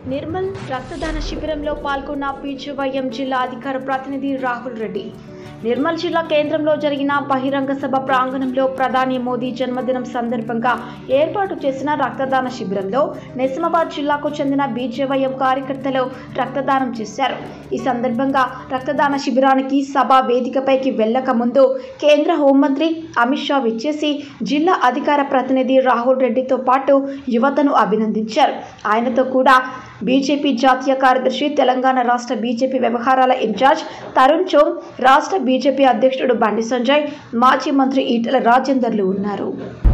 నిర్మల్ రక్తదాన శిబిరంలో పాల్గొన్న పీచువైఎం జిల్లా అధికార ప్రతినిధి రాహుల్ రెడ్డి నిర్మల్ జిల్లా కేంద్రంలో జరిగిన బహిరంగ సభ ప్రాంగణంలో ప్రధాని మోదీ జన్మదినం సందర్భంగా ఏర్పాటు చేసిన రక్తదాన శిబిరంలో నిజామాబాద్ జిల్లాకు చెందిన బీజేవైఎం కార్యకర్తలు రక్తదానం చేశారు ఈ సందర్భంగా రక్తదాన శిబిరానికి సభ వేదికపైకి వెళ్లక ముందు కేంద్ర హోంమంత్రి అమిత్ షా విచ్చేసి జిల్లా అధికార ప్రతినిధి రాహుల్ రెడ్డితో పాటు యువతను అభినందించారు ఆయనతో కూడా బీజేపీ జాతీయ కార్యదర్శి తెలంగాణ రాష్ట్ర బీజేపీ వ్యవహారాల ఇన్ఛార్జ్ తరుణ్ చోమ్ రాష్ట్ర బీజేపీ అధ్యక్షుడు బండి సంజయ్ మాజీ మంత్రి ఈటల రాజేందర్లు ఉన్నారు